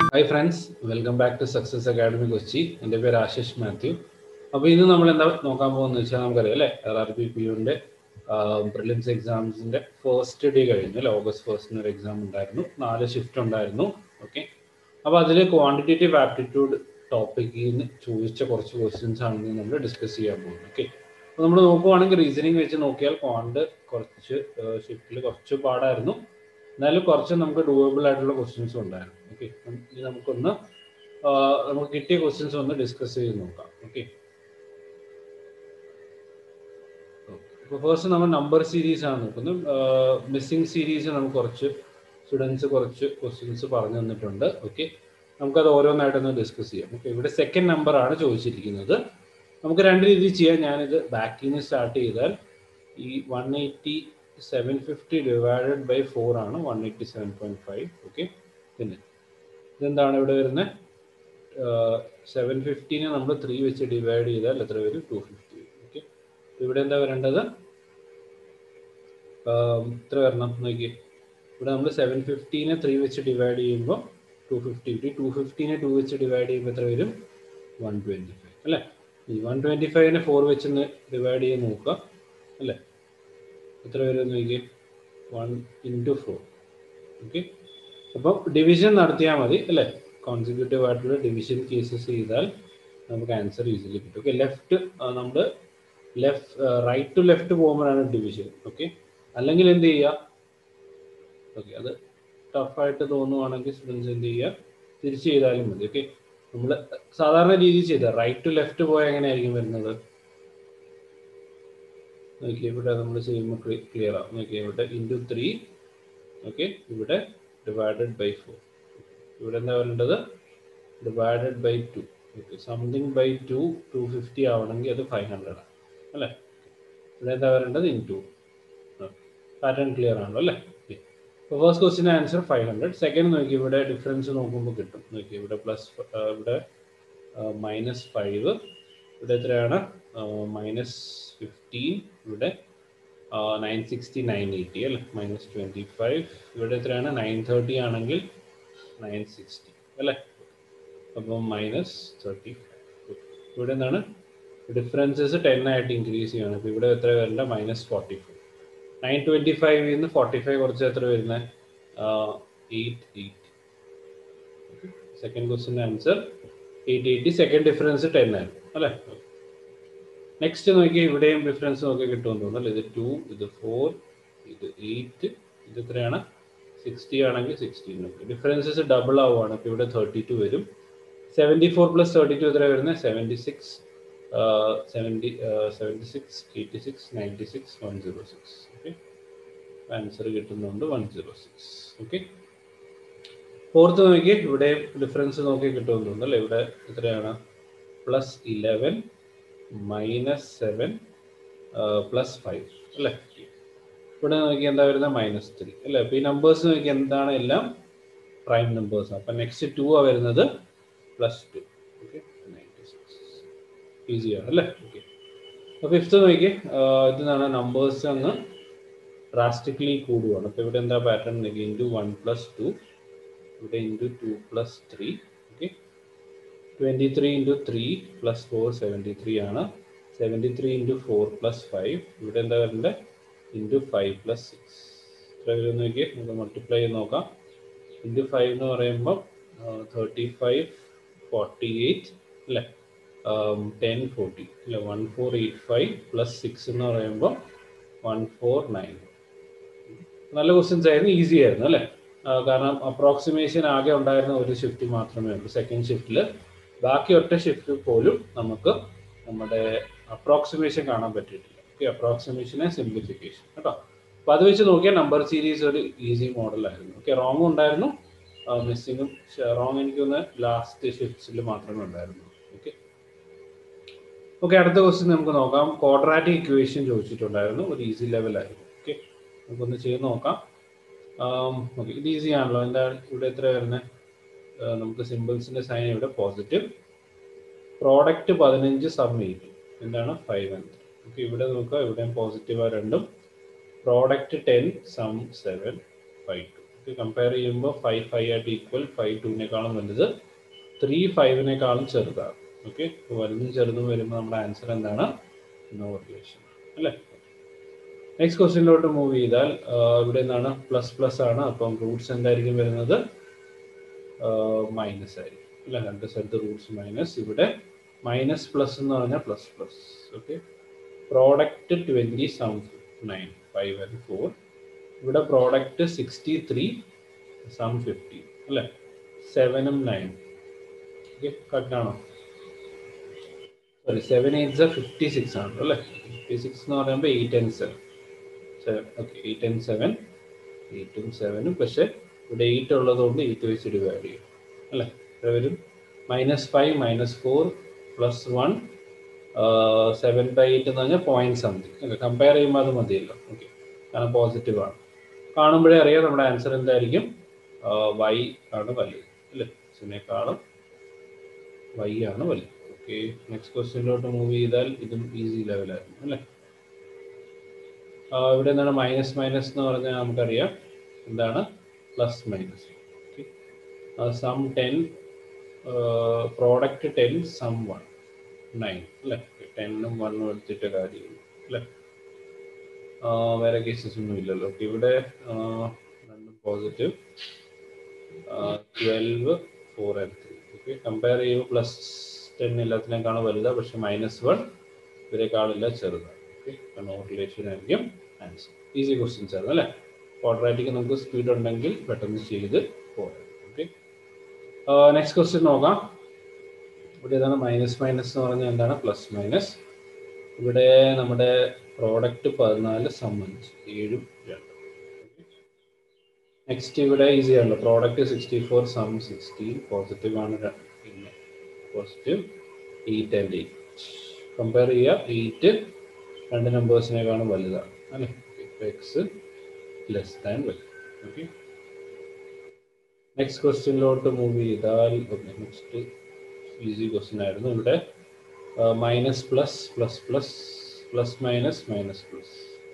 Hi friends welcome back to success academy Kochi എൻ്റെ പേര് ആശിഷ് മാത്യു അപ്പോൾ ഇന്ന് നമ്മൾ എന്താ നോക്കാൻ പോകുന്നത് വെച്ചാൽ നമുക്കറിയാം അല്ലേ ആർ ആർ ബി പി യുവിൻ്റെ പ്രിലിംസ് എക്സാംസിൻ്റെ ഫസ്റ്റ് ഡേ കഴിഞ്ഞു അല്ലേ ഓഗസ്റ്റ് ഫസ്റ്റിന് ഒരു എക്സാം ഉണ്ടായിരുന്നു നാല് ഷിഫ്റ്റ് ഉണ്ടായിരുന്നു ഓക്കെ അപ്പോൾ അതിൽ ക്വാണ്ടിറ്റേറ്റീവ് ആപ്റ്റിറ്റ്യൂഡ് ടോപ്പിക്കിൽ നിന്ന് ചോദിച്ച കുറച്ച് ക്വസ്റ്റ്യൻസ് ആണ് നമ്മൾ ഡിസ്കസ് ചെയ്യാൻ പോകുന്നത് ഓക്കെ അപ്പോൾ നമ്മൾ നോക്കുവാണെങ്കിൽ റീസണിങ് വെച്ച് നോക്കിയാൽ ക്വാണ്ട് കുറച്ച് ഷിഫ്റ്റിൽ കുറച്ച് പാടായിരുന്നു എന്നാലും കുറച്ച് നമുക്ക് ഡൂവബിൾ ആയിട്ടുള്ള ക്വസ്റ്റ്യൻസ് ഉണ്ടായിരുന്നു ഓക്കെ ഇനി നമുക്കൊന്ന് നമുക്ക് കിട്ടിയ ക്വസ്റ്റ്യൻസ് ഒന്ന് ഡിസ്കസ് ചെയ്ത് നോക്കാം ഓക്കെ ഇപ്പോൾ ഫസ്റ്റ് നമ്മൾ നമ്പർ സീരീസ് ആണ് നോക്കുന്നത് മിസ്സിംഗ് സീരീസ് നമുക്ക് കുറച്ച് സ്റ്റുഡൻസ് കുറച്ച് ക്വസ്റ്റ്യൻസ് പറഞ്ഞു തന്നിട്ടുണ്ട് ഓക്കെ നമുക്കത് ഓരോന്നായിട്ടൊന്ന് ഡിസ്കസ് ചെയ്യാം ഓക്കെ ഇവിടെ സെക്കൻഡ് നമ്പർ ആണ് ചോദിച്ചിരിക്കുന്നത് നമുക്ക് രണ്ട് രീതിയിൽ ചെയ്യാം ഞാനിത് ബാക്കിൽ നിന്ന് സ്റ്റാർട്ട് ചെയ്താൽ ഈ one eighty seven fifty divided by four ആണ് one eighty seven point five okay പിന്നെ ഇതെന്താണ് ഇവിടെ വരുന്നത് സെവൻ ഫിഫ്റ്റീനെ നമ്മൾ ത്രീ വെച്ച് ഡിവൈഡ് ചെയ്താൽ എത്ര വരും ടു ഫിഫ്റ്റി ഓക്കെ ഇവിടെ എന്താ വരേണ്ടത് എത്ര വരണം നോക്കി ഇവിടെ നമ്മൾ സെവൻ ഫിഫ്റ്റീനെ ത്രീ വെച്ച് ഡിവൈഡ് ചെയ്യുമ്പോൾ ടു ഫിഫ്റ്റി കിട്ടി ടു ഫിഫ്റ്റീനെ ടു വെച്ച് ഡിവൈഡ് ചെയ്യുമ്പോൾ എത്ര വരും വൺ ട്വൻറ്റി ഫൈവ് അല്ലേ ഈ വൺ ട്വൻറ്റി ഫൈവിനെ ഫോർ വെച്ച് ഡിവൈഡ് ചെയ്ത് നോക്കുക അല്ലേ എത്ര വരും നോക്കി വൺ ഇൻറ്റു ഫോർ ഓക്കെ അപ്പം ഡിവിഷൻ നടത്തിയാൽ മതി അല്ലേ കോൺസിക്യൂട്ടീവ് ആയിട്ടുള്ള ഡിവിഷൻ കേസസ് ചെയ്താൽ നമുക്ക് ആൻസർ ഈസിലി കിട്ടും ഓക്കെ ലെഫ്റ്റ് നമ്മൾ ലെഫ്റ്റ് റൈറ്റ് ടു ലെഫ്റ്റ് പോകുമ്പോഴാണ് ഡിവിഷൻ ഓക്കെ അല്ലെങ്കിൽ എന്ത് ചെയ്യുക ഓക്കെ അത് ടഫായിട്ട് തോന്നുവാണെങ്കിൽ സ്റ്റുഡൻസ് എന്ത് ചെയ്യുക തിരിച്ച് ചെയ്താലും മതി ഓക്കെ നമ്മൾ സാധാരണ രീതിയിൽ ചെയ്താൽ റൈറ്റ് ടു ലെഫ്റ്റ് പോയാൽ എങ്ങനെയായിരിക്കും വരുന്നത് നോക്കി ഇവിടെ നമ്മൾ ചെയ്യുമ്പോൾ ക്ലിയർ ആവും നോക്കി ഇവിടെ ഇൻറ്റു ത്രീ ഓക്കെ ഇവിടെ ഡിവൈഡഡ് ബൈ ഫോർ ഇവിടെ എന്താ വരേണ്ടത് divided by two okay something by two two fifty ആവണമെങ്കിൽ അത് ഫൈവ് ഹൺഡ്രഡ് ആണ് അല്ലേ ഇവിടെ എന്താ വരേണ്ടത് ഇൻ ടു പാറ്റേൺ ക്ലിയർ ആണല്ലോ അല്ലേ അപ്പോൾ first question answer five hundred second നോക്കി ഇവിടെ ഡിഫറൻസ് നോക്കുമ്പോൾ കിട്ടും നോക്കി ഇവിടെ പ്ലസ് ഇവിടെ മൈനസ് ഫൈവ് ഇവിടെ എത്രയാണ് മൈനസ് ഫിഫ്റ്റീൻ ഇവിടെ നയൻ സിക്സ്റ്റി നയൻ എയ്റ്റി അല്ലേ മൈനസ് ട്വൻറ്റി ഫൈവ് ഇവിടെ എത്രയാണ് നയൻ തേർട്ടി ആണെങ്കിൽ നയൻ സിക്സ്റ്റി അല്ലേ അപ്പം മൈനസ് തേർട്ടി ഫൈവ് ഇവിടെ എന്താണ് ഡിഫറൻസസ് ടെൻ ആയിട്ട് ഇൻക്രീസ് ചെയ്യണം ഇപ്പോൾ ഇവിടെ എത്ര വരേണ്ട minus forty five nine twenty ഫൈവിൽ നിന്ന് ഫോർട്ടി ഫൈവ് കുറച്ച് എത്ര വരുന്നത് എയ്റ്റ് എയ്റ്റ് സെക്കൻഡ് ക്വസ്റ്റിൻ്റെ answer eight eighty second difference ten ആയിരുന്നു അല്ലേ നെക്സ്റ്റ് നോക്കി ഇവിടെയും ഡിഫറൻസ് നോക്കി കിട്ടുമെന്ന് തോന്നുന്നു ഇത് ടു ഇത് ഫോർ ഇത് എയ്റ്റ് ഇത് എത്രയാണ് സിക്സ്റ്റി ആണെങ്കിൽ സിക്സ്റ്റീൻ ഓക്കെ ഡിഫറൻസസ് ഡബിൾ ആവുകയാണ് ഇപ്പോൾ ഇവിടെ തേർട്ടി ടു വരും seventy four plus thirty two എത്ര വരുന്നത് seventy six seventy seventy six eighty six ninety six one zero six okay answer കിട്ടുന്നുണ്ട് one zero six okay fourth നോക്കി ഇവിടെ ഡിഫറൻസ് നോക്കി കിട്ടുമെന്ന് തോന്നുന്നു അല്ലേ ഇവിടെ എത്രയാണ് plus eleven minus seven plus five അല്ലേ ഇവിടെ നോക്കി എന്താ വരുന്നത് മൈനസ് ത്രീ അല്ലേ അപ്പോൾ ഈ നമ്പേഴ്സ് നോക്കി എന്താണ് എല്ലാം പ്രൈം നമ്പേഴ്സ് അപ്പം നെക്സ്റ്റ് ടു ആ വരുന്നത് plus two okay ninety six ഈസിയാണ് അല്ലേ ഓക്കെ അപ്പോൾ ഫിഫ്ത്ത് നോക്കി ഇതാണ് നമ്പേഴ്സ് അങ്ങ് ഡ്രാസ്റ്റിക്കലി കൂടുകയാണ് അപ്പോൾ ഇവിടെ എന്താ പാറ്റേൺ നോക്കി ഇൻറ്റു വൺ പ്ലസ് ടു ഇവിടെ into two plus three okay twenty three into three plus four seventy three ആണ് seventy three into four plus five ഇവിടെ എന്താ വരേണ്ടത് ഇൻറ്റു ഫൈവ് പ്ലസ് സിക്സ് ഇത്ര വരും നോക്കി നമുക്ക് മൾട്ടിപ്ലൈ ചെയ്ത് നോക്കാം ഇൻറ്റു ഫൈവ് എന്ന് പറയുമ്പോൾ തേർട്ടി ഫൈവ് ഫോർട്ടി എയ്റ്റ് അല്ലേ ടെൻ ഫോർട്ടി അല്ലേ one four eight five plus six എന്ന് പറയുമ്പോൾ വൺ ഫോർ നയൻ നല്ല ക്വസ്റ്റ്യൻസ് ആയിരുന്നു ഈസി ആയിരുന്നു അല്ലേ കാരണം അപ്രോക്സിമേഷൻ ആകെ ഉണ്ടായിരുന്ന ഒരു ഷിഫ്റ്റ് മാത്രമേ ഉള്ളൂ സെക്കൻഡ് ഷിഫ്റ്റിൽ ബാക്കി ഒറ്റ ഷിഫ്റ്റ് പോലും നമുക്ക് നമ്മുടെ അപ്രോക്സിമേഷൻ കാണാൻ പറ്റിയിട്ടില്ല ഓക്കെ അപ്രോക്സിമേഷൻ സിംപ്ലിഫിക്കേഷൻ കേട്ടോ അപ്പോൾ അത് വെച്ച് നോക്കിയാൽ നമ്പർ സീരീസ് ഒരു ഈസി മോഡലായിരുന്നു ഓക്കെ റോങ് ഉണ്ടായിരുന്നു മിസ്സിങ്ങും റോങ് എനിക്കൊന്ന് ലാസ്റ്റ് ഷിഫ്റ്റ്സിൽ മാത്രമേ ഉണ്ടായിരുന്നു ഓക്കെ ഓക്കെ അടുത്ത ക്വസ്റ്റ്യൻ നമുക്ക് നോക്കാം ക്വാഡ്രാറ്റിക് ഇക്വേഷൻ ചോദിച്ചിട്ടുണ്ടായിരുന്നു ഒരു ഈസി ലെവലായിരുന്നു ഓക്കെ നമുക്കൊന്ന് ചെയ്ത് നോക്കാം ഓക്കെ ഇത് ഈസി ആണല്ലോ എന്താ ഇവിടെ എത്ര വരുന്നത് നമുക്ക് സിമ്പിൾസിന്റെ സൈൻ ഇവിടെ പോസിറ്റീവ് പ്രോഡക്റ്റ് പതിനഞ്ച് സം എയ്റ്റ് എന്താണ് ഫൈവ് ഹൺഡ്രഡ് ഓക്കെ ഇവിടെ നോക്കുക ഇവിടെയും പോസിറ്റീവ് രണ്ടും product ten sum seven five two okay compare ചെയ്യുമ്പോൾ ഫൈവ് ഫൈവ് ആയിട്ട് ഈക്വൽ ഫൈവ് ടുവിനേക്കാളും വലുത് ത്രീ ഫൈവിനേക്കാളും ചെറുതാണ് ഓക്കെ വലുതും ചെറുതും വരുമ്പോൾ നമ്മുടെ ആൻസർ എന്താണ് നോ റിലേഷൻ അല്ലേ നെക്സ്റ്റ് ക്വസ്റ്റ്യനിലോട്ട് മൂവ് ചെയ്താൽ ഇവിടെ നിന്നാണ് പ്ലസ് പ്ലസ് ആണ് അപ്പം റൂട്ട്സ് എന്തായിരിക്കും വരുന്നത് മൈനസ് ആയിരിക്കും അല്ല രണ്ട് സ്ഥലത്ത് റൂട്ട്സ് മൈനസ് ഇവിടെ മൈനസ് പ്ലസ് എന്ന് പറഞ്ഞാൽ plus plus okay product twenty sum nine five and four ഇവിടെ product sixty three sum fifty അല്ലേ സെവനും നയൻ ഓക്കെ കറക്റ്റാണോ sorry seven eight fifty six ആണ് അല്ലേ ഫിഫ്റ്റി സിക്സ് എന്ന് പറയുമ്പോൾ eight and seven seven okay eight and seven എയ്റ്റും സെവനും പക്ഷേ ഇവിടെ എയ്റ്റ് ഉള്ളതുകൊണ്ട് എയ്റ്റ് വെച്ച് ഡിവൈഡ് ചെയ്യും അല്ലേ ഇവിടെ വരും minus five minus four plus one seven by eight എന്ന് പറഞ്ഞാൽ പോയിന്റ് സംതിങ് ഓക്കെ കമ്പയർ ചെയ്യുമ്പോൾ അത് മതിയല്ലോ ഓക്കെ കാരണം പോസിറ്റീവ് ആണ് കാണുമ്പോഴേ അറിയാം നമ്മുടെ ആൻസർ എന്തായിരിക്കും വൈ ആണ് വലുത് അല്ലേ ഇതിനേക്കാളും വൈ ആണ് വലുത് ഓക്കെ നെക്സ്റ്റ് ക്വസ്റ്റ്യനിലോട്ട് മൂവ് ചെയ്താൽ ഇതും ഈസി ലെവലായിരുന്നു അല്ലേ ഇവിടെ എന്താണ് മൈനസ് മൈനസ് എന്ന് പറഞ്ഞാൽ നമുക്കറിയാം എന്താണ് plus minus sum ten product ten sum one nine അല്ലേ ടെന്നും വണ്ണും എടുത്തിട്ട് കാര്യമില്ല അല്ലേ വേറെ കേസസ് ഒന്നും ഇല്ലല്ലോ ഓക്കെ ഇവിടെ രണ്ടും positive twelve four and three okay compare ചെയ്യുമ്പോൾ പ്ലസ് ടെൻ എല്ലാത്തിനേക്കാളും വലുതാണ് പക്ഷെ മൈനസ് വൺ ഇവരെക്കാളില്ല ചെറുതാണ് ഓക്കെ നോ റിലേഷൻ ആയിരിക്കും ആൻസർ ഈസി ക്വസ്റ്റ്യൻസ് ആയിരുന്നു അല്ലേ ക്വാഡ്രാറ്റിക്ക് നമുക്ക് സ്പീഡ് ഉണ്ടെങ്കിൽ പെട്ടെന്ന് ചെയ്ത് പോകാം ഓക്കെ നെക്സ്റ്റ് ക്വസ്റ്റ്യൻ നോക്കാം ഇവിടെ ഏതാണ് മൈനസ് മൈനസ് എന്ന് പറഞ്ഞാൽ എന്താണ് പ്ലസ് മൈനസ് ഇവിടെ നമ്മുടെ പ്രോഡക്റ്റ് പതിനാല് സമ്മഞ്ച് ഏഴും രണ്ടും നെക്സ്റ്റ് ഇവിടെ ഈസി ആണല്ലോ product sixty four sum sixteen positive ആണ് പിന്നെ positive eight and eight compare ചെയ്യുക എയ്റ്റ് രണ്ട് നമ്പേഴ്സിനേക്കാളും വലുതാണ് അല്ലേ X less than Y okay next ക്വസ്റ്റ്യനിലോട്ട് മൂവ് ചെയ്താൽ ഓക്കെ നെക്സ്റ്റ് ഈസി ക്വസ്റ്റ്യൻ ആയിരുന്നു ഇവിടെ minus plus plus plus plus minus minus plus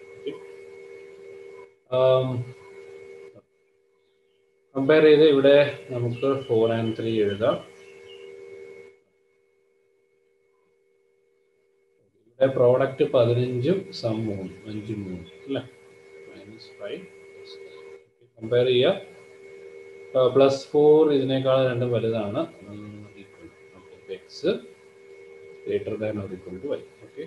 compare ചെയ്ത് ഇവിടെ നമുക്ക് ഫോർ ആൻഡ് ത്രീ എഴുതാം ഇവിടെ പ്രോഡക്റ്റ് പതിനഞ്ചും സം മൂന്ന് അഞ്ചും മൂന്ന് അല്ലേ മൈനസ് ഫൈവ് കമ്പയർ ചെയ്യുക പ്ലസ് ഫോർ ഇതിനേക്കാൾ രണ്ടും വലുതാണ് equal X greater than or equal to Y okay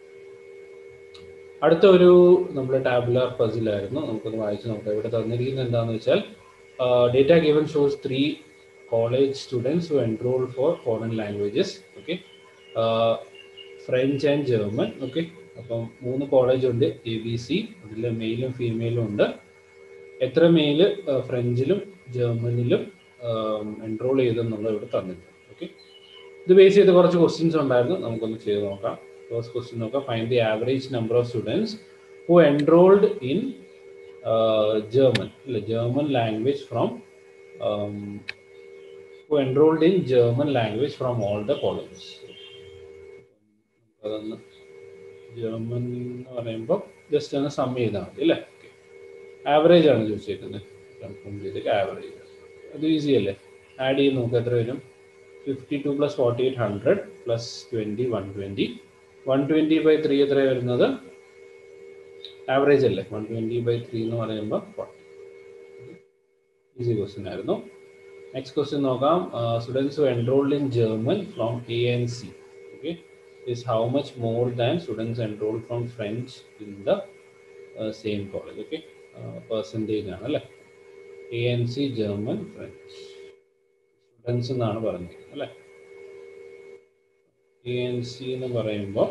അടുത്ത ഒരു നമ്മുടെ ടാബുലാർ പസിലായിരുന്നു നമുക്കൊന്ന് വായിച്ച് നോക്കാം ഇവിടെ തന്നിരിക്കുന്നത് എന്താണെന്ന് വെച്ചാൽ data given shows three college students who enrol for foreign languages okay French and German okay അപ്പം മൂന്ന് കോളേജ് ഉണ്ട് എ ബി സി അതിൽ മെയിലും ഫീമെയിലും ഉണ്ട് എത്ര മെയില് ഫ്രഞ്ചിലും ജർമ്മനിലും എൻറോൾ ചെയ്തെന്നുള്ളത് ഇവിടെ തന്നിട്ടുണ്ട് ഓക്കെ ഇത് ബേസ് ചെയ്ത് കുറച്ച് ക്വസ്റ്റ്യൻസ് ഉണ്ടായിരുന്നു നമുക്കൊന്ന് ചെയ്ത് നോക്കാം ഫസ്റ്റ് ക്വസ്റ്റ്യൻ നോക്കാം find the average number of students who enrolled in German അല്ല German language from who enrolled in German language from all the colleges അതൊന്ന് ജർമ്മൻ എന്ന് പറയുമ്പോൾ ജസ്റ്റ് ഒന്ന് സം ചെയ്താൽ മതി അല്ലേ ആവറേജ് ആണ് ചോദിച്ചേക്കുന്നത് കൺഫേം ചെയ്തിട്ട് ആവറേജ് അത് ഈസി അല്ലേ ആഡ് ചെയ്ത് നോക്കുക എത്ര വരും fifty two plus forty eight hundred plus twenty one twenty one twenty by three എത്ര വരുന്നത് ആവറേജ് അല്ലേ വൺ ട്വൻറ്റി ബൈ ത്രീ എന്ന് പറയുമ്പോൾ ഫോർട്ടി ഈസി ക്വസ്റ്റ്യൻ ആയിരുന്നു നെക്സ്റ്റ് ക്വസ്റ്റ്യൻ നോക്കാം students enrolled in German from A and C okay is how much more than students enrolled from French in the same college okay percentage ആണ് അല്ലേ A and C German French students എന്നാണ് പറഞ്ഞിരിക്കുന്നത് അല്ലേ A and C എന്ന് പറയുമ്പോൾ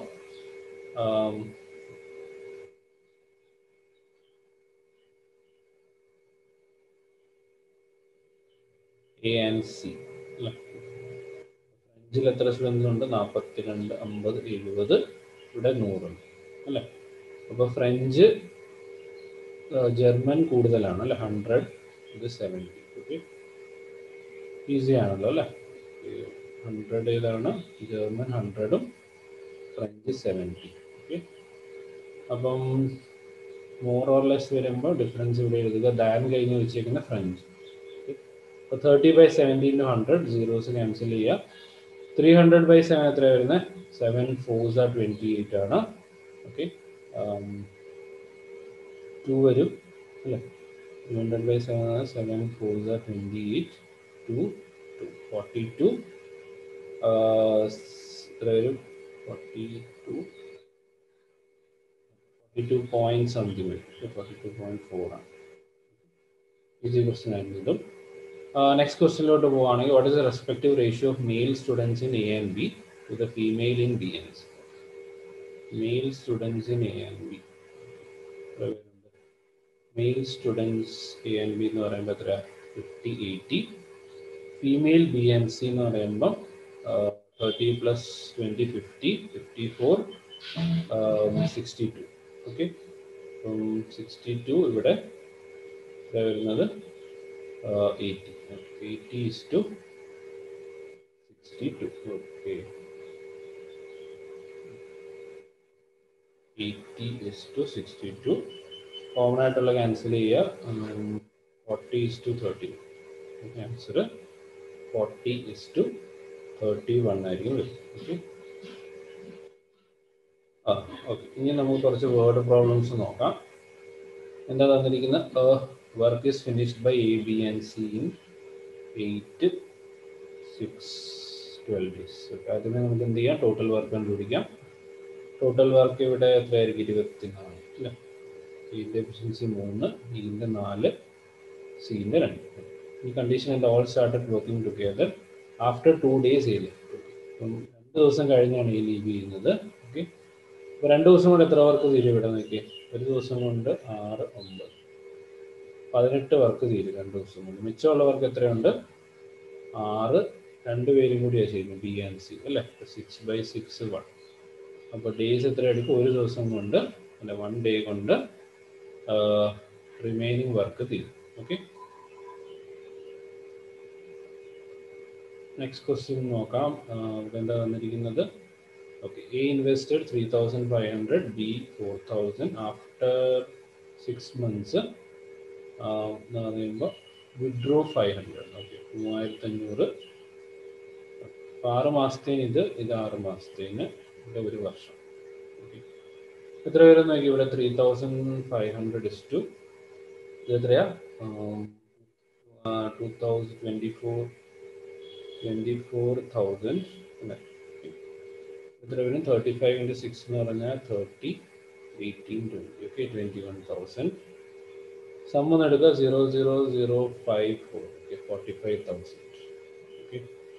A and C അല്ലേ ഫ്രഞ്ചിൽ എത്ര students ഉണ്ട് നാൽപ്പത്തി രണ്ട് അമ്പത് എഴുപത് ഇവിടെ നൂറുണ്ട് അല്ലേ അപ്പോൾ ഫ്രഞ്ച് ജർമ്മൻ കൂടുതലാണ് അല്ലേ ഹൺഡ്രഡ് ഇത് സെവൻറ്റി ഓക്കെ ഈസി ആണല്ലോ അല്ലേ ഹൺഡ്രഡ് ഏതാണ് ജർമ്മൻ ഹൺഡ്രഡും ഫ്രഞ്ച് സെവൻറ്റി ഓക്കെ അപ്പം മോർ ഓർ ലെസ് വരുമ്പോൾ ഡിഫറൻസ് ഇവിടെ എഴുതുക ദാൻ കഴിഞ്ഞ് വെച്ചേക്കുന്ന ഫ്രഞ്ച് അപ്പോൾ thirty by seventeen two hundred zeros cancel ചെയ്യുക ത്രീ ഹൺഡ്രഡ് ബൈ സെവൻ എത്ര വരുന്നത് seven fours are twenty eight ആണ് ഓക്കെ ടു വരും അല്ലേ three hundred by seven seven fours are twenty eight two two forty two എത്ര വരും forty two forty two point something വരും forty two point four ആണ് easy question ആയിരുന്നു ഇതും next ക്വസ്റ്റ്യനിലോട്ട് പോവുകയാണെങ്കിൽ what is the respective ratio of male students in A and B to the female in B and S male students in A and B male students A and B എന്ന് പറയുമ്പോൾ എത്ര fifty eighty female B and C എന്ന് പറയുമ്പോൾ thirty plus twenty fifty fifty four sixty two okay sixty two ഇവിടെ വരുന്നത് eighty eighty is to sixty two okay eighty is to sixty two common ആയിട്ടുള്ള cancel ചെയ്യുക forty is to thirty answer forty is to thirty one ആയിരിക്കും വരും okay ആ okay ഇനി നമുക്ക് കുറച്ച് വേർഡ് പ്രോബ്ലംസ് നോക്കാം എന്താ തന്നിരിക്കുന്നത് work is finished by A B and C in eight six twelve days okay അതിന് നമുക്ക് എന്ത് ചെയ്യാം ടോട്ടൽ വർക്ക് കണ്ടുപിടിക്കാം ടോട്ടൽ വർക്ക് ഇവിടെ എത്രയായിരിക്കും ഇരുപത്തിനാല് അല്ലേ ഇതിൻ്റെ എഫിഷ്യൻസി മൂന്ന് ഇതിൻ്റെ നാല് സിൻ്റെ രണ്ട് ഈ കണ്ടീഷൻ എന്താ all started working together after two days ചെയ്ത് അപ്പം രണ്ട് ദിവസം കഴിഞ്ഞാണ് ഈ ലീവ് ചെയ്യുന്നത് ഓക്കെ അപ്പോൾ രണ്ട് ദിവസം കൊണ്ട് എത്ര വർക്ക് തീരും ഇവിടെ നോക്കി ഒരു ദിവസം കൊണ്ട് ആറ് ഒമ്പത് പതിനെട്ട് വർക്ക് തീരും രണ്ട് ദിവസം കൊണ്ട് മിച്ചമുള്ള വർക്ക് എത്രയുണ്ട് ആറ് രണ്ട് പേരും കൂടിയാണ് ചെയ്യുന്നത് ബി ആൻഡ് സി അല്ലേ സിക്സ് ബൈ സിക്സ് വൺ അപ്പോൾ ഡേയ്സ് എത്ര എടുക്കും ഒരു ദിവസം കൊണ്ട് അല്ല വൺ ഡേ കൊണ്ട് റിമൈനിങ് വർക്ക് തീരും ഓക്കെ നെക്സ്റ്റ് ക്വസ്റ്റ്യൻ നോക്കാം ഇവിടെ എന്താ വന്നിരിക്കുന്നത് okay A invested three thousand five hundred B four thousand after six months എന്ന് പറയുമ്പോൾ വിഡ്രോ ഫൈവ് ഹൺഡ്രഡ് ഓക്കെ മൂവായിരത്തി അഞ്ഞൂറ് ആറ് മാസത്തേന് ഇത് ഇത് ആറ് മാസത്തേന് ഇവിടെ ഒരു വർഷം ഓക്കെ എത്ര പേര് നോക്കി ഇവിടെ three thousand five hundred is to ഇത് എത്രയാ two thousand twenty four twenty four thousand അല്ലേ എത്ര വരും തേർട്ടി ഫൈവ് ഇൻറ്റു സിക്സ് എന്ന് പറഞ്ഞാൽ thirty eighteen twenty okay twenty one thousand സമ്മ എടുക്കുക zero zero zero five four okay forty five thousand okay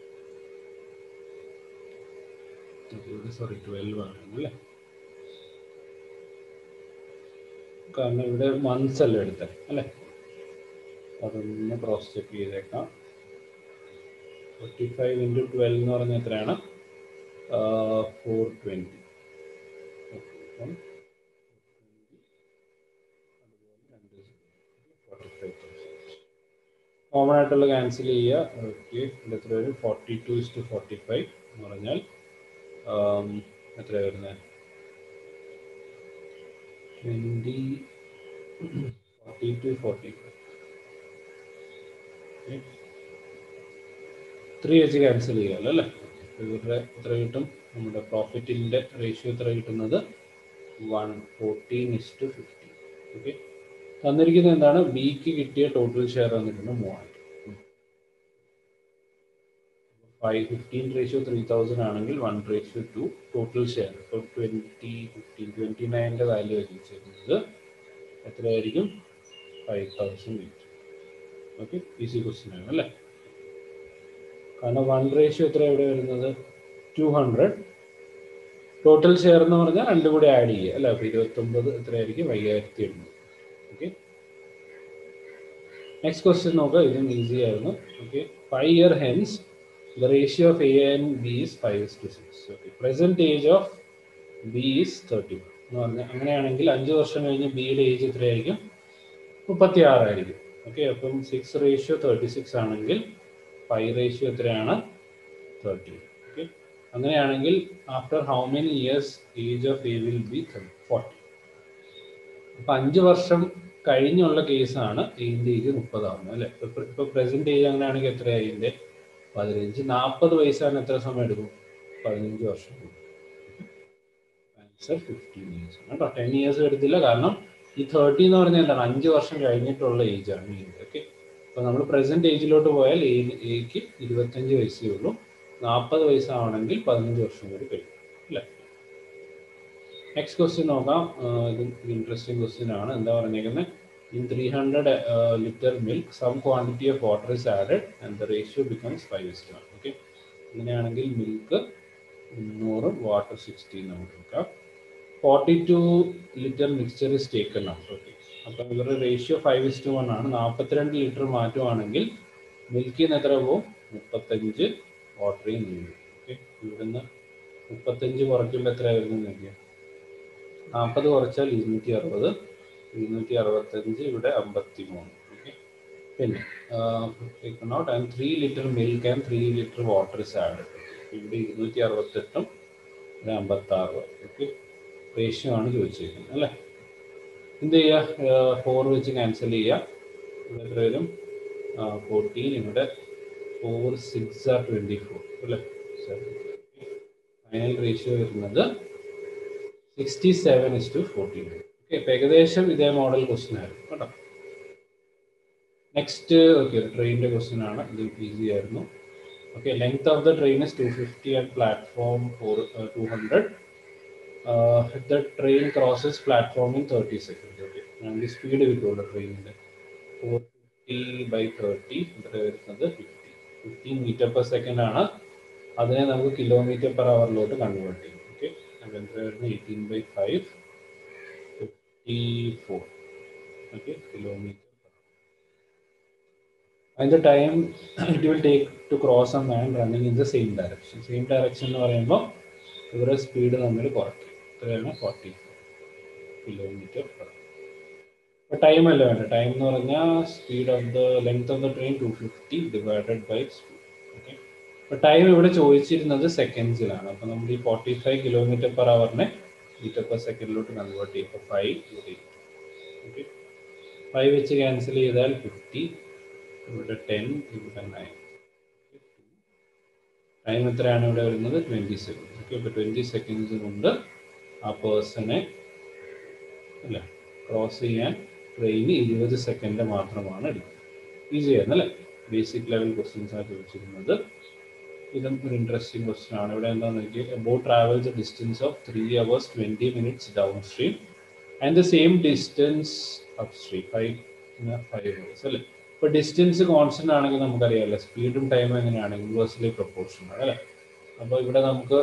sorry twelve ആണ് അല്ലേ കാരണം ഇവിടെ മന്ത്സ് അല്ലേ എടുത്തത് അല്ലേ അതൊന്ന് ക്രോസ് ചെക്ക് ചെയ്തേക്കാം ഫോർട്ടി ഫൈവ് ഇൻറ്റു ട്വൽവ് എന്ന് പറഞ്ഞാൽ എത്രയാണ് ഫോർ ട്വൻറ്റി കോമൺ ആയിട്ടുള്ള ക്യാൻസൽ ചെയ്യുക ഓക്കെ ഇവിടെ എത്ര വരും forty two is to forty five എന്ന് പറഞ്ഞാൽ എത്ര വരുന്നത് twenty forty two forty five three വെച്ച് ക്യാൻസൽ ചെയ്യാമല്ലോ അല്ലേ ഇവരുടെ എത്ര കിട്ടും നമ്മുടെ പ്രോഫിറ്റിൻ്റെ റേഷ്യോ എത്ര കിട്ടുന്നത് one fourteen is to fifteen okay തന്നിരിക്കുന്നത് എന്താണ് ബിക്ക് കിട്ടിയ ടോട്ടൽ ഷെയർ വന്നിട്ടുണ്ട് മൂവായിരം five fifteen ratio three thousand ആണെങ്കിൽ one ratio two total share ഇപ്പോൾ ട്വൻറ്റി ഫിഫ്റ്റീൻ ട്വൻറ്റി നയൻ്റെ വാല്യൂ ആയിരിക്കും വെച്ചിരിക്കുന്നത് എത്രയായിരിക്കും five thousand eight okay easy question ആണ് അല്ലേ കാരണം വൺ റേഷ്യോ എത്ര എവിടെ വരുന്നത് ടു ഹൺഡ്രഡ് ടോട്ടൽ ഷെയർ എന്ന് പറഞ്ഞാൽ രണ്ടും കൂടി ആഡ് ചെയ്യുക അല്ല അപ്പോൾ ഇരുപത്തൊമ്പത് എത്രയായിരിക്കും അയ്യായിരത്തി എണ്ണൂറ് ഓക്കെ നെക്സ്റ്റ് ക്വസ്റ്റ്യൻ നോക്കുക ഇതും ഈസി ആയിരുന്നു okay five year hence the ratio of A and B is five to six okay present age of B is thirty എന്ന് പറഞ്ഞാൽ അങ്ങനെയാണെങ്കിൽ അഞ്ച് വർഷം കഴിഞ്ഞ് ബിയുടെ ഏജ് എത്രയായിരിക്കും മുപ്പത്തി ആറായിരിക്കും ഓക്കെ അപ്പം സിക്സ് റേഷ്യോ തേർട്ടി സിക്സ് ആണെങ്കിൽ ഫൈവ് റേഷ്യോ എത്രയാണ് തേർട്ടി ഓക്കെ അങ്ങനെയാണെങ്കിൽ after how many years age of A will B forty അപ്പൊ അഞ്ച് വർഷം കഴിഞ്ഞുള്ള കേസാണ് ഇതിന്റെ ഏജ് മുപ്പതാവുന്നത് അല്ലെ ഇപ്പൊ ഇപ്പൊ പ്രസന്റ് ഏജ് അങ്ങനെയാണെങ്കിൽ എത്രയായി ഇതിന്റെ പതിനഞ്ച് നാൽപ്പത് വയസ്സാണ് എത്ര സമയം എടുക്കും പതിനഞ്ച് വർഷം ആൻസർ ഫിഫ്റ്റീൻ ഇയേഴ്സ് ആണ് കേട്ടോ ടെൻ ഇയേഴ്സ് എടുത്തില്ല കാരണം ഈ തേർട്ടി എന്ന് പറഞ്ഞാൽ എന്താണ് അഞ്ച് വർഷം കഴിഞ്ഞിട്ടുള്ള ഏജ് ആണ് ഈ ഓക്കെ അപ്പൊ നമ്മൾ പ്രസന്റ് ഏജിലോട്ട് പോയാൽ എക്ക് ഇരുപത്തഞ്ച് വയസ്സേ ഉള്ളൂ നാൽപ്പത് വയസ്സാവണമെങ്കിൽ പതിനഞ്ച് വർഷം കൂടി കഴിയും അല്ലേ നെക്സ്റ്റ് ക്വസ്റ്റ്യൻ നോക്കാം ആഹ് ഇത് ഇൻട്രസ്റ്റിംഗ് ക്വസ്റ്റ്യൻ ആണ് എന്താ പറഞ്ഞേക്കുന്നത് in three hundred litre milk some quantity of water is added and the ratio becomes five is one okay അങ്ങനെയാണെങ്കിൽ മിൽക്ക് മുന്നൂറും വാട്ടർ സിക്സ്റ്റീൻ നമുക്ക് എടുക്കാം forty two litre mixture is taken out okay അപ്പം ഇവരുടെ ratio five is to one ആണ് നാൽപ്പത്തിരണ്ട് litre മാറ്റുവാണെങ്കിൽ മിൽക്കിൽ നിന്ന് എത്ര പോകും മുപ്പത്തഞ്ച് വാട്ടറിൽ നിന്ന് ഓക്കെ ഇവിടുന്ന് മുപ്പത്തഞ്ച് കുറയ്ക്കുമ്പോൾ എത്ര വരുന്നത് നോക്കിയാൽ നാൽപ്പത് കുറച്ചാൽ ഇരുന്നൂറ്റി അറുപത് ഇരുന്നൂറ്റി അറുപത്തഞ്ച് ഇവിടെ അമ്പത്തി മൂന്ന് ഓക്കെ പിന്നെ note and three litre milk and three litre water is add ഇവിടെ ഇരുന്നൂറ്റി അറുപത്തെട്ടും ഇവിടെ അമ്പത്തി ആറ് ഓക്കെ റേഷ്യോ ആണ് ചോദിച്ചിരിക്കുന്നത് അല്ലേ എന്ത് ചെയ്യുക ഫോർ വെച്ച് ക്യാൻസൽ ചെയ്യുക ഇവിടെ എത്ര വരും ഫോർട്ടീൻ ഇവിടെ four six are twenty four അല്ലേ ഫൈനൽ റേഷ്യോ വരുന്നത് sixty seven is to fourteen okay ഇപ്പം ഏകദേശം ഇതേ മോഡൽ ക്വസ്റ്റ്യൻ ആയിരുന്നു കേട്ടോ നെക്സ്റ്റ് ഓക്കെ ട്രെയിനിൻ്റെ ക്വസ്റ്റ്യൻ ആണ് ഇത് ഈസി ആയിരുന്നു okay length of the train is two fifty and platform four two hundred the train crosses platform in thirty second okay നമുക്ക് സ്പീഡ് കിട്ടുമല്ലോ ട്രെയിനിൻ്റെ ഫോർ ഫിഫ്റ്റി ബൈ തേർട്ടി ഇവിടെ വരുന്നത് fifty fifteen metre per second ആണ് അതിനെ നമുക്ക് kilometre per അവറിലോട്ട് convert ചെയ്യും ഓക്കെ അപ്പോൾ എത്ര വരുന്നത് eighteen by five fifty four okay kilometre and the time it will take to cross a man running in the same direction. Same direction എന്ന് പറയുമ്പോൾ ഇവരുടെ സ്പീഡ് തമ്മിൽ കുറയ്ക്കും എത്രയാണ് ഫോർട്ടി കിലോമീറ്റർ പെർ അപ്പോൾ ടൈം അല്ല വേണ്ട ടൈം എന്ന് പറഞ്ഞാൽ speed of the length of the train two fifty divided by speed okay അപ്പോൾ ടൈം ഇവിടെ ചോദിച്ചിരുന്നത് സെക്കൻഡ്സിലാണ് അപ്പോൾ നമ്മൾ ഈ ഫോർട്ടി ഫൈവ് കിലോമീറ്റർ പെർ അവറിനെ മീറ്റർ പെർ സെക്കൻഡിലോട്ട് കൺവേർട്ട് ചെയ്യും അപ്പോൾ ഫൈവ് ഇവിടെ ഓക്കെ ഫൈവ് വെച്ച് ക്യാൻസൽ ചെയ്താൽ ഫിഫ്റ്റി ഇവിടെ ടെൻ ഇവിടെ നയൻ ടൈം എത്രയാണ് ഇവിടെ വരുന്നത് ട്വൻറ്റി സെക്കൻഡ് ഓക്കെ ഇപ്പോൾ ട്വൻറ്റി സെക്കൻഡ്സ് കൊണ്ട് ആ പേഴ്സണെ അല്ല ക്രോസ് ചെയ്യാൻ ട്രെയിന് ഇരുപത് സെക്കൻഡ് മാത്രമാണ് എടുക്കുന്നത് ഈസി ആയിരുന്നു അല്ലേ ബേസിക് ലെവൽ ക്വസ്റ്റ്യൻസ് ആണ് ചോദിച്ചിരുന്നത് ഇതും ഒരു ഇൻട്രസ്റ്റിംഗ് ക്വസ്റ്റ്യൻ ആണ് ഇവിടെ എന്താണെന്ന് നോക്കി boat travels distance of three hours twenty minutes down stream and the same distance up stream five five hours അല്ലേ ഇപ്പോൾ ഡിസ്റ്റൻസ് കോൺസ്റ്റന്റ് ആണെങ്കിൽ നമുക്കറിയാമല്ലോ സ്പീഡും ടൈമും എങ്ങനെയാണ് ഇൻവേഴ്സ്ലി പ്രൊപ്പോർഷൻ ആണ് അല്ലേ അപ്പോൾ ഇവിടെ നമുക്ക്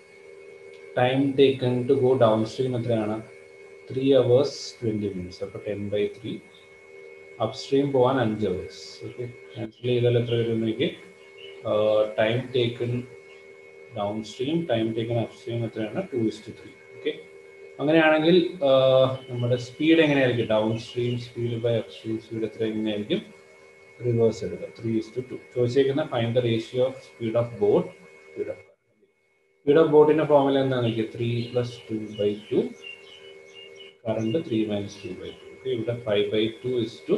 time taken to go down stream എത്രയാണ് ത്രീ അവേഴ്സ് ട്വൻറ്റി മിനിറ്റ്സ് അപ്പോൾ ten by three up stream പോകാൻ അഞ്ച് അവേഴ്സ് ഓക്കെ ക്യാൻസൽ ചെയ്താൽ എത്ര വരും എനിക്ക് time taken down stream time taken up stream എത്രയാണ് ടു ഇസ്റ്റ് ത്രീ ഓക്കെ അങ്ങനെയാണെങ്കിൽ നമ്മുടെ സ്പീഡ് എങ്ങനെയായിരിക്കും down stream speed by up stream speed എത്ര എങ്ങനെയായിരിക്കും റിവേഴ്സ് എടുക്കുക ത്രീ ഇസ് ടു ടു ചോദിച്ചേക്കുന്ന find the ratio of speed of boat speed of speed of ബോട്ടിന്റെ formula എന്താണെന്ന് നോക്കിയാൽ three plus two by two current three minus two by two okay ഇവിടെ five by two is to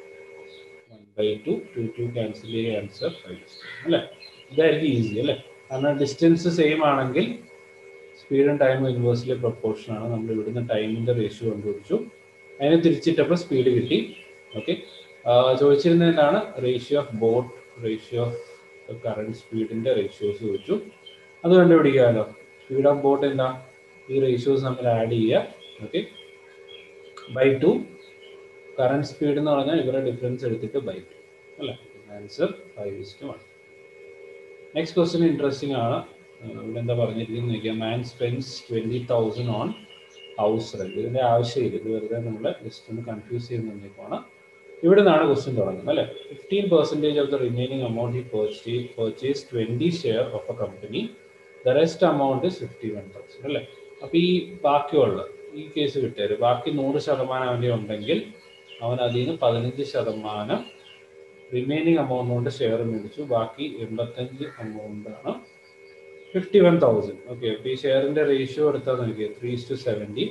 one by two two two cancel ചെയ്യുക answer five അല്ലേ ഇതായിരിക്കും easy അല്ലേ കാരണം distance same ആണെങ്കിൽ സ്പീഡും ടൈമും ഇൻവേഴ്സ്ലി പ്രൊപ്പോർഷൻ ആണ് നമ്മൾ ഇവിടുന്ന് ടൈമിന്റെ റേഷ്യോ കണ്ടുപിടിച്ചു അതിനെ തിരിച്ചിട്ടപ്പോൾ സ്പീഡ് കിട്ടി ഓക്കെ ചോദിച്ചിരുന്നത് എന്താണ് ratio of boat ratio of current സ്പീഡിന്റെ റേഷ്യോസ് ചോദിച്ചു അത് കണ്ടുപിടിക്കാമല്ലോ സ്പീഡ് ഓഫ് ബോട്ട് എന്താ ഈ റേഷ്യോസ് നമ്മൾ ആഡ് ചെയ്യുക okay by two current speed എന്ന് പറഞ്ഞാൽ ഇവരുടെ ഡിഫറൻസ് എടുത്തിട്ട് ബൈ ടു അല്ലേ answer five is to one next question interesting ആണ് ഇവിടെ എന്താ പറഞ്ഞിരിക്കുന്നത് നോക്കിയാൽ man spends twenty thousand on house rent ഇതിന്റെ ആവശ്യമില്ല ഇത് വെറുതെ നമ്മളെ ജസ്റ്റ് ഒന്ന് കൺഫ്യൂസ് ചെയ്യുന്നതിലേക്കാണ് ഇവിടെ നിന്നാണ് ക്വസ്റ്റ്യൻ തുടങ്ങുന്നത് അല്ലെ fifteen percentage of the remaining amount ഈ purchase purchase twenty share of a company the rest amount is fifty one thousand അല്ലേ അപ്പൊ ഈ ബാക്കിയുള്ള ഈ കേസ് കിട്ടിയത് ബാക്കി നൂറ് ശതമാനം അവൻ്റെ ഉണ്ടെങ്കിൽ അവൻ അതിൽ നിന്ന് പതിനഞ്ച് ശതമാനം റിമൈനിങ് എമൗണ്ട് കൊണ്ട് ഷെയർ മേടിച്ചു ബാക്കി എൺപത്തഞ്ച് എമൗണ്ട് ആണ് ഫിഫ്റ്റി വൺ തൗസൻഡ് ഓക്കെ അപ്പോൾ ഈ ഷെയറിന്റെ റേഷ്യോ എടുത്താൽ നോക്കിയാൽ ത്രീ ടു സെവൻറ്റി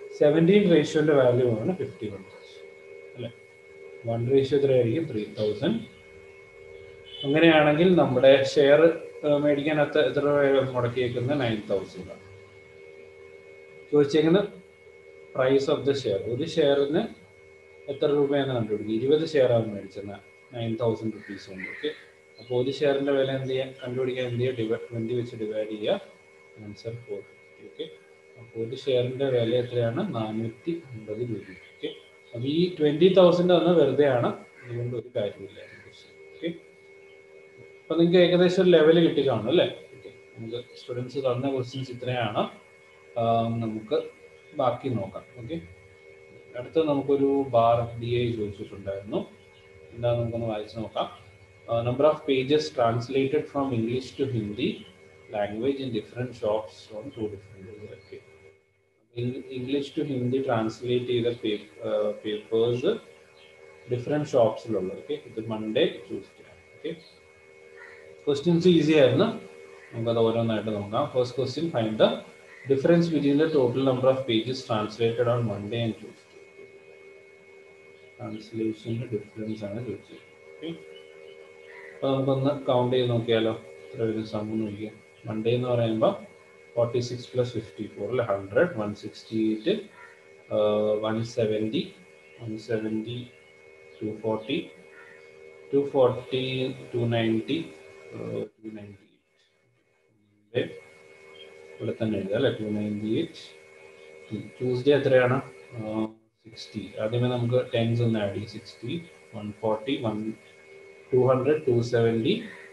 സെവൻറ്റീൻ റേഷ്യോന്റെ വാല്യൂ ആണ് ഫിഫ്റ്റി വൺ അല്ലെ വൺ റേഷ്യോ എത്രയായിരിക്കും ത്രീ തൗസൻഡ് അങ്ങനെയാണെങ്കിൽ നമ്മുടെ ഷെയർ മേടിക്കാൻ എത്ര എത്ര രൂപ മുടക്കിയേക്കുന്നത് നയൻ തൗസൻഡ് ആണ് ചോദിച്ചേക്കുന്നത് പ്രൈസ് ഓഫ് ദ ഷെയർ ഒരു ഷെയറിന് എത്ര രൂപയാണ് കണ്ടുപിടിക്കുക ഇരുപത് ഷെയർ ആണ് മേടിച്ചത് നയൻ തൗസൻഡ് റുപ്പീസ് കൊണ്ട് ഓക്കെ അപ്പോൾ ഒരു ഷെയറിന്റെ വില എന്ത് ചെയ്യാൻ കണ്ടുപിടിക്കാൻ എന്ത് ചെയ്യുക ഡിവൈഡ് ട്വൻറ്റി വെച്ച് ഡിവൈഡ് ചെയ്യുക ആൻസർ ഫോർ ഫിഫ്റ്റി ഓക്കെ അപ്പോൾ ഒരു ഷെയറിന്റെ വില എത്രയാണ് നാനൂറ്റി അമ്പത് രൂപ ഓക്കെ അപ്പോൾ ഈ ട്വൻറ്റി തൗസൻഡ് തന്ന വെറുതെ ആണ് അതുകൊണ്ട് ഒരു കാര്യമില്ല ഓക്കെ അപ്പോൾ നിങ്ങൾക്ക് ഏകദേശം ഒരു ലെവൽ കിട്ടി കാണും അല്ലേ ഓക്കെ നമുക്ക് സ്റ്റുഡൻസ് തന്ന ക്വസ്റ്റ്യൻസ് ഇത്രയാണ് ആം, നമുക്ക് ബാക്കി നോക്കാം ഓക്കെ അടുത്ത് നമുക്കൊരു ബാർ ഡി ഐ ചോദിച്ചിട്ടുണ്ടായിരുന്നു എന്താ നമുക്കൊന്ന് വായിച്ച് നോക്കാം number of pages translated from English to Hindi language in different shops on to different okay English to Hindi translate ചെയ്ത പേപ്പേഴ്സ് ഡിഫറെൻറ്റ് ഷോപ്സിലുള്ളത് ഓക്കെ ഇത് Monday Tuesday okay questions easy ആയിരുന്നു നമുക്കത് ഓരോന്നായിട്ട് നോക്കാം first question find the difference between the total number of pages translated on Monday and Tuesday ട്രാൻസ്ലേഷൻ്റെ difference ആണ് ചോദിച്ചത് ഓക്കെ അപ്പോൾ നമുക്കൊന്ന് കൗണ്ട് ചെയ്ത് നോക്കിയാലോ എത്ര വരും സം നോക്കിയാൽ മൺഡേ എന്ന് പറയുമ്പോൾ forty six plus fifty four അല്ലെ hundred one sixty eight one seventy one seventy two forty two forty two ninety two ninety eight ഇവിടെ തന്നെ എഴുതുക അല്ലെ ടു നയൻറ്റി എയ്റ്റ് ട്യൂസ്ഡേ എത്രയാണ് സിക്സ്റ്റി ആദ്യമേ നമുക്ക് ടെൻസ് ഒന്ന് ആഡ് ചെയ്യും sixty one forty one two hundred two seventy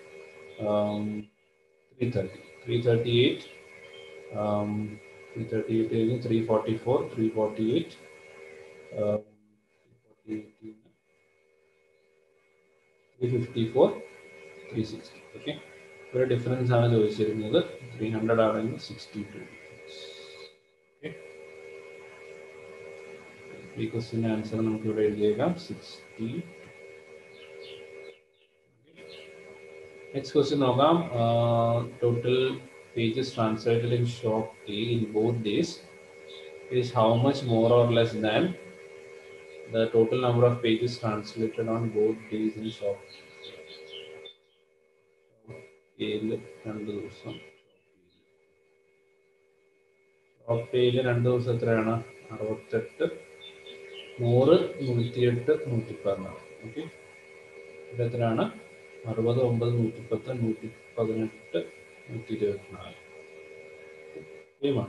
three thirty three thirty eight three thirty eight കഴിഞ്ഞ് three forty four three forty eight three fifty four three sixty okay ഒരു difference ആണ് ചോദിച്ചിരുന്നത് three hundred ആണെങ്കിൽ sixty two ഈ ക്വസ്റ്റിൻ്റെ answer നമുക്ക് ഇവിടെ എഴുതിയേക്കാം സിക്സ്റ്റി നെക്സ്റ്റ് ക്വസ്റ്റ്യൻ നോക്കാം total pages translated in shop A in both days is how much more or less than the total number of pages translated on both days in shop എയിൽ രണ്ട് ദിവസം shop എയിൽ രണ്ട് ദിവസം എത്രയാണ് അറുപത്തെട്ട് നൂറ് നൂറ്റിയെട്ട് നൂറ്റി പതിനാറ് ഓക്കെ ഇത് എത്രയാണ് അറുപത് ഒമ്പത് നൂറ്റിപ്പത്ത് നൂറ്റി പതിനെട്ട് നൂറ്റി ഇരുപത്തിനാല് സെയിമാണ്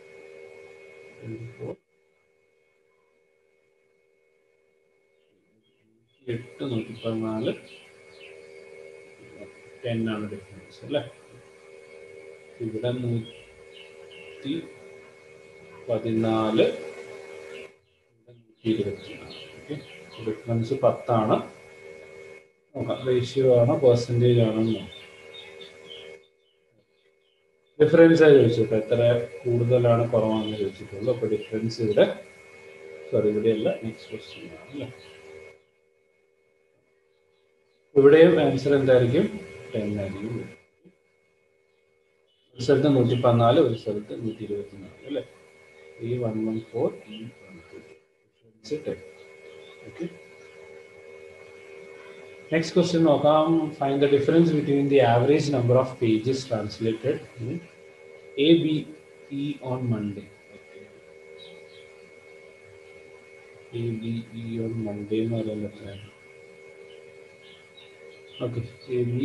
എട്ട് നൂറ്റി പതിനാല് ടെൻ ആണ് ഡിഫറൻസ് അല്ലേ ഇവിടെ നൂറ്റി പതിനാല് നൂറ്റി ഇരുപത്തിനാല് ഓക്കെ ഡിഫറൻസ് പത്താണ് നോക്കാം റേഷ്യോ ആണോ പെർസെൻറ്റേജ് ആണോ എന്ന് നോക്കാം ഡിഫറൻസ് ആയി ചോദിച്ചിട്ട് എത്ര കൂടുതലാണ് കുറവാണെന്ന് ചോദിച്ചിട്ടുള്ളൂ അപ്പോൾ ഡിഫറൻസ് ഇവിടെ സോറി ഇവിടെയല്ല നെക്സ്റ്റ് ക്വസ്റ്റ്യൻ ആണ് അല്ലേ ഇവിടെയും ആൻസർ എന്തായിരിക്കും ടെൻ ആയിരിക്കും ഒരു സ്ഥലത്ത് നൂറ്റി പതിനാല് ഒരു സ്ഥലത്ത് നൂറ്റി ഇരുപത്തിനാല് അല്ലേ ഈ വൺ വൺ ഫോർ ഈ one two difference ten okay next question നോക്കാം find the difference between the average number of pages translated in A B E on Monday A B E on Monday എന്ന് പറയുന്നത് എത്രയാണ് okay A B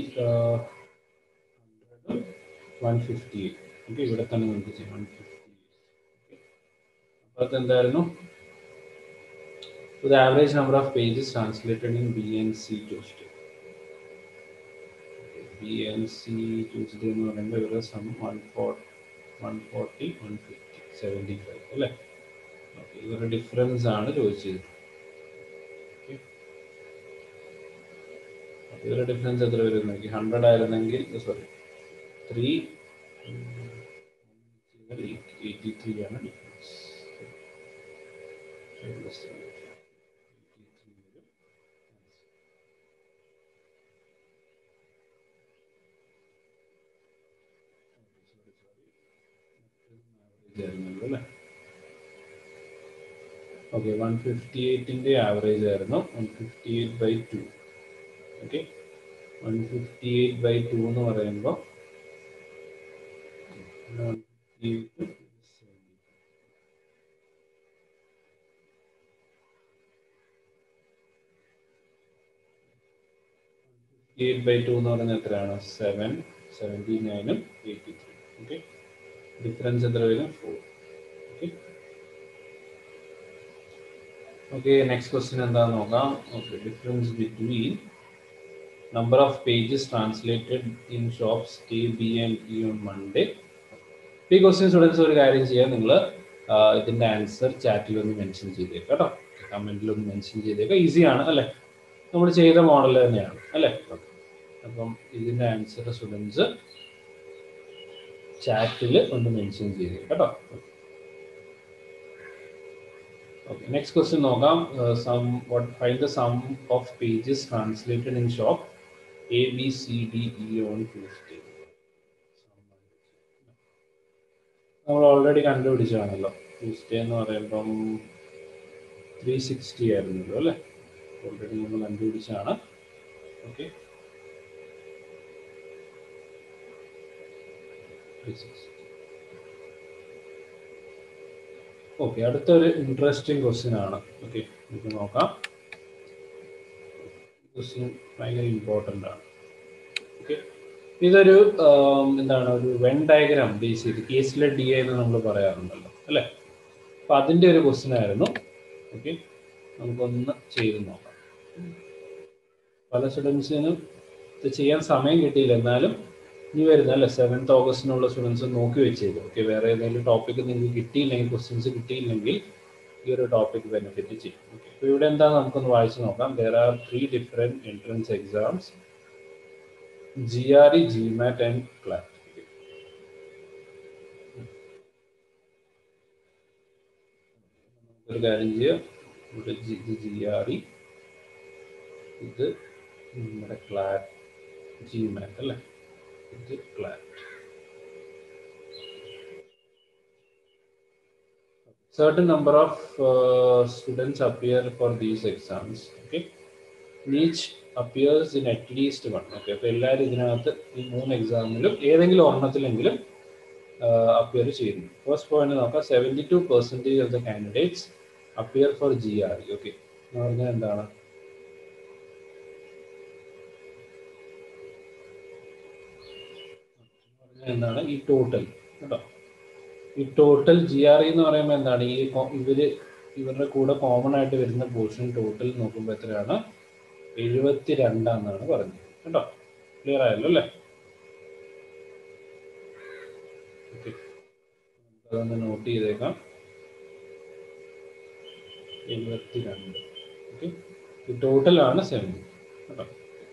one fifty eight okay ഇവിടെ തന്നെ നമുക്ക് ചെയ്യാം one fifty eight അപ്പോൾ അതെന്തായിരുന്നു the average number of pages translated in BNC Tuesday. BNC Tuesday എന്ന് പറയുമ്പോൾ ഇവിടെ sum one four one forty one fifty seventy five അല്ലേ ഓക്കെ ഇവരുടെ ഡിഫറൻസ് ആണ് ചോദിച്ചത് ഇവരുടെ ഡിഫറൻസ് എത്ര വരും നോക്കി ഹൺഡ്രഡ് ആയിരുന്നെങ്കിൽ സോറി ത്രീ എയ്റ്റി ത്രീ ആണ് ഡിഫറൻസ് അല്ലേ ഓക്കെ വൺ ഫിഫ്റ്റി എയ്റ്റിൻ്റെ ആവറേജ് ആയിരുന്നു one fifty eight by two okay one fifty eight by two എന്ന് പറയുമ്പോൾ one fifty eight eight by two എന്ന് പറയുന്നത് എത്രയാണ് സെവൻ സെവൻറ്റി നയനും എയ്റ്റി ത്രീ ഓക്കെ ഡിഫറൻസ് എത്ര വരും four okay okay next question എന്താണെന്ന് നോക്കാം okay difference between number of pages translated in shops A B and E on Monday ഈ question students ഒരു കാര്യം ചെയ്യാം നിങ്ങൾ ഇതിൻ്റെ ആൻസർ ചാറ്റിൽ ഒന്ന് മെൻഷൻ ചെയ്തേക്കാം കേട്ടോ കമൻറ്റിൽ ഒന്ന് മെൻഷൻ ചെയ്തേക്കാം ഈസിയാണ് അല്ലേ നമ്മൾ ചെയ്ത മോഡൽ തന്നെയാണ് അല്ലേ അപ്പം ഇതിൻ്റെ ആൻസർ സ്റ്റുഡൻസ് ചാറ്റിൽ ഒന്ന് മെൻഷൻ ചെയ്തേ കേട്ടോ ഓക്കെ നെക്സ്റ്റ് ക്വസ്റ്റ്യൻ നോക്കാം some what find the sum of pages translated in shop A B C D E on Tuesday നമ്മൾ ഓൾറെഡി കണ്ടുപിടിച്ചതാണല്ലോ ട്യൂസ്ഡേ എന്ന് പറയുമ്പം ത്രീ സിക്സ്റ്റി ആയിരുന്നല്ലോ അല്ലേ ഓൾറെഡി നമ്മൾ കണ്ടുപിടിച്ചാണ് ഓക്കെ ഓക്കെ അടുത്തൊരു ഇൻട്രസ്റ്റിംഗ് ക്വസ്റ്റ്യൻ ആണ് ഓക്കെ നമുക്ക് നോക്കാം ക്വസ്റ്റ്യൻ ഭയങ്കര ഇമ്പോർട്ടൻ്റ് ആണ് ഓക്കെ ഇതൊരു എന്താണ് ഒരു വെൻ ഡയഗ്രാം ബേസ് ചെയ്ത് കേസിലെ ഡി എന്ന് നമ്മൾ പറയാറുണ്ടല്ലോ അല്ലേ അപ്പം അതിൻ്റെ ഒരു ക്വസ്റ്റ്യൻ ആയിരുന്നു ഓക്കെ നമുക്കൊന്ന് ചെയ്ത് നോക്കാം പല സ്റ്റുഡൻസിനും ഇത് ചെയ്യാൻ സമയം കിട്ടിയില്ല എന്നാലും ഇനി വരുന്ന അല്ല സെവൻത്ത് ഓഗസ്റ്റിനുള്ള സ്റ്റുഡൻസ് നോക്കി വെച്ചേക്കും ഓക്കെ വേറെ ഏതെങ്കിലും ടോപ്പിക്ക് നിങ്ങൾക്ക് കിട്ടിയില്ലെങ്കിൽ ക്വസ്റ്റ്യൻസ് കിട്ടിയില്ലെങ്കിൽ ഈ ഒരു ടോപ്പിക് ബെനിഫിറ്റ് ചെയ്യും ഓക്കെ അപ്പോൾ ഇവിടെ എന്താ നമുക്കൊന്ന് വായിച്ചു നോക്കാം there are three different entrance exams G R E GMAT and CLAT ഒരു കാര്യം ചെയ്യാം ഇവിടെ ജി ഇത് ജി ആർ ഇ ഇത് നമ്മുടെ ക്ലാറ്റ് ജി മാറ്റ് അല്ലേ ഇത് ക്ലാറ്റ് certain number of uh, students appear for these exams okay each appears in at least one okay അപ്പോൾ എല്ലാവരും ഇതിനകത്ത് ഈ മൂന്ന് എക്സാമിലും ഏതെങ്കിലും ഒരെണ്ണത്തിലെങ്കിലും അപ്പിയർ ചെയ്യുന്നു ഫസ്റ്റ് പോയിന്റ് നോക്കാം seventy two percentage of the candidates appear for G R E okay എന്ന് പറഞ്ഞാൽ എന്താണ് എന്താണ് ഈ ടോട്ടൽ കേട്ടോ ഈ ടോട്ടൽ ജി ആർ ഇ എന്ന് പറയുമ്പോൾ എന്താണ് ഈ ഇവര് ഇവരുടെ കൂടെ കോമൺ ആയിട്ട് വരുന്ന പോർഷൻ ടോട്ടൽ നോക്കുമ്പോൾ എത്രയാണ് എഴുപത്തി രണ്ടാന്നാണ് പറഞ്ഞത് കേട്ടോ ക്ലിയർ ആയല്ലോ അല്ലേ ഓക്കെ അതൊന്ന് നോട്ട് ചെയ്തേക്കാം എഴുപത്തി രണ്ട് ഓക്കെ ഈ ടോട്ടലാണ് സെവൻറ്റി കേട്ടോ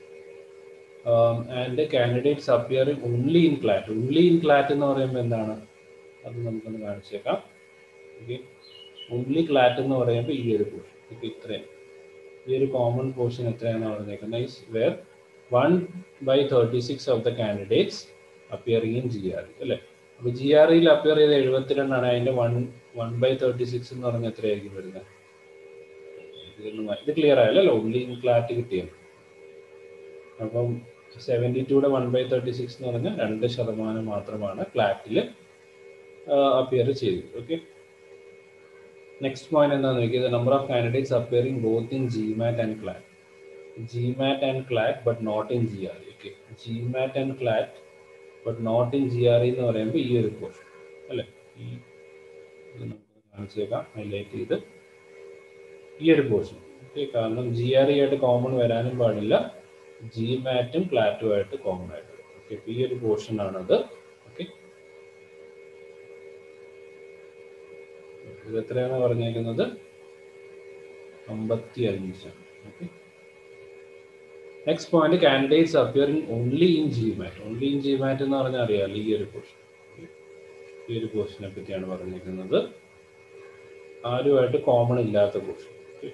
and candidates appearing only in CLAT only in CLAT എന്ന് പറയുമ്പോൾ എന്താണ് അത് നമുക്കൊന്ന് കാണിച്ചേക്കാം ഓക്കെ ഓൺലി ക്ലാറ്റ് എന്ന് പറയുമ്പോൾ ഈ ഒരു പോർഷൻ ഇപ്പം ഇത്രയും ഈ ഒരു കോമൺ പോർഷൻ എത്രയാണ് പറഞ്ഞേക്കുന്നത് is where one by thirty six of the candidates appearing in G R അല്ലേ അപ്പോൾ ജി ആർ ഇയിൽ അപ്പിയർ ചെയ്ത് എഴുപത്തിരണ്ടാണ് അതിൻ്റെ one one by thirty six എന്ന് പറഞ്ഞാൽ എത്രയായിരിക്കും വരുന്നത് ഇതൊന്നും ഇത് ക്ലിയർ ആയല്ലോ ഓൺലി ഇൻ ക്ലാറ്റ് കിട്ടിയത് അപ്പം സെവൻറ്റി ടൂടെ വൺ ബൈ തേർട്ടി സിക്സ് എന്ന് പറഞ്ഞാൽ രണ്ട് ശതമാനം മാത്രമാണ് ക്ലാറ്റിൽ അപ്പിയർ ചെയ്തത് ഓക്കെ നെക്സ്റ്റ് പോയിന്റ് എന്താണെന്ന് നോക്കിയത് number of candidates appearing both in GMAT and CLAT GMAT and CLAT but not in G R okay GMAT and CLAT but not in G R എന്ന് പറയുമ്പോൾ ഈ ഒരു portion അല്ലേ ഈ ഇത് നമുക്ക് കാണിച്ചേക്കാം ഹൈലൈറ്റ് ചെയ്ത് ഈ ഒരു പോർഷൻ ഓക്കെ കാരണം ജി ആർ ഇ ആയിട്ട് കോമൺ വരാനും പാടില്ല ജി മാറ്റും ക്ലാറ്റുമായിട്ട് കോമൺ ആയിട്ട് ഓക്കെ ഈ ഒരു പോർഷൻ ആണത് ഓക്കെ ഇത് എത്രയാണ് പറഞ്ഞേക്കുന്നത് അമ്പത്തി അഞ്ചാണ് okay next point candidates appearing only in GMAT only in GMAT എന്ന് പറഞ്ഞാൽ അറിയാമല്ലോ ഈ ഒരു പോർഷൻ ഈ ഒരു പോർഷനെ പറ്റിയാണ് പറഞ്ഞിരിക്കുന്നത് ആരുമായിട്ട് കോമൺ ഇല്ലാത്ത പോർഷൻ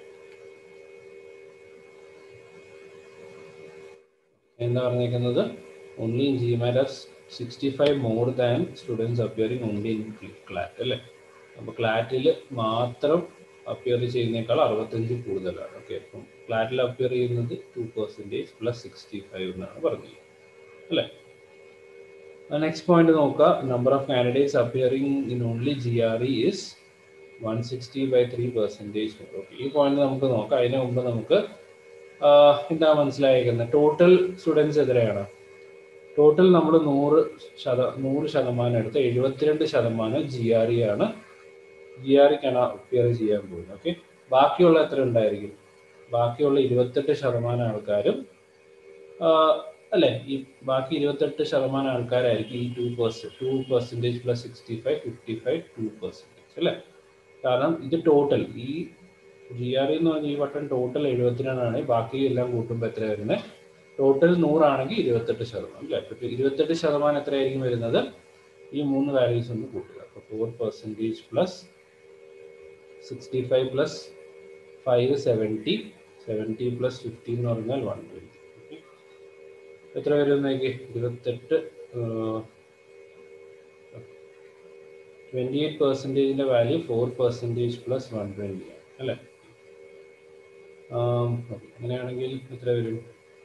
എന്താ പറഞ്ഞിരിക്കുന്നത് only in GMAT are sixty five more than students appearing only in CLAT അല്ലേ അപ്പോൾ ക്ലാറ്റിൽ മാത്രം അപ്പിയർ ചെയ്യുന്നേക്കാൾ അറുപത്തഞ്ച് കൂടുതലാണ് ഓക്കെ അപ്പം ഫ്ലാറ്റിൽ അപ്പിയർ ചെയ്യുന്നത് two percentage plus sixty five എന്നാണ് പറഞ്ഞത് അല്ലേ നെക്സ്റ്റ് പോയിന്റ് നോക്കുക number of candidates appearing in only G R E is one sixty by three percentage okay ഈ പോയിന്റ് നമുക്ക് നോക്കാം അതിന് മുമ്പ് നമുക്ക് എന്താ മനസ്സിലായിരിക്കുന്നത് ടോട്ടൽ സ്റ്റുഡൻസ് എത്രയാണ് ടോട്ടൽ നമ്മൾ നൂറ് ശത നൂറ് ശതമാനം എടുത്ത് എഴുപത്തിരണ്ട് ശതമാനം ജി ആർ ഇ ആണ് ജി ആർ ഇക്കാണ് അപ്പിയർ ചെയ്യാൻ പോകുന്നത് ഓക്കെ ബാക്കിയുള്ള എത്ര ഉണ്ടായിരിക്കും ബാക്കിയുള്ള ഇരുപത്തെട്ട് ശതമാനം ആൾക്കാരും അല്ലേ ഈ ബാക്കി ഇരുപത്തെട്ട് ശതമാനം ആൾക്കാരായിരിക്കും ഈ two percent two percentage plus sixty five fifty five two percentage അല്ലേ കാരണം ഇത് ടോട്ടൽ ഈ ജി ആർ എന്ന് പറഞ്ഞ ഈ വട്ടം ടോട്ടൽ എഴുപത്തിരണ്ടാണ് ബാക്കി എല്ലാം കൂട്ടുമ്പോൾ എത്ര വരുന്നത് ടോട്ടൽ നൂറാണെങ്കിൽ ഇരുപത്തെട്ട് ശതമാനം അല്ലേ അപ്പോൾ ഇരുപത്തെട്ട് ശതമാനം എത്രയായിരിക്കും വരുന്നത് ഈ മൂന്ന് വാല്യൂസ് ഒന്ന് കൂട്ടുക അപ്പോൾ four percentage plus sixty five plus five seventy seventy plus fifty എന്ന് പറഞ്ഞാൽ വൺ ട്വൻറ്റി എത്ര വരും നോക്കി ഇരുപത്തെട്ട് ട്വൻറ്റി എയ്റ്റ് പെർസെൻറ്റേജിൻ്റെ value four percentage plus one twenty അല്ലേ അങ്ങനെയാണെങ്കിൽ എത്ര വരും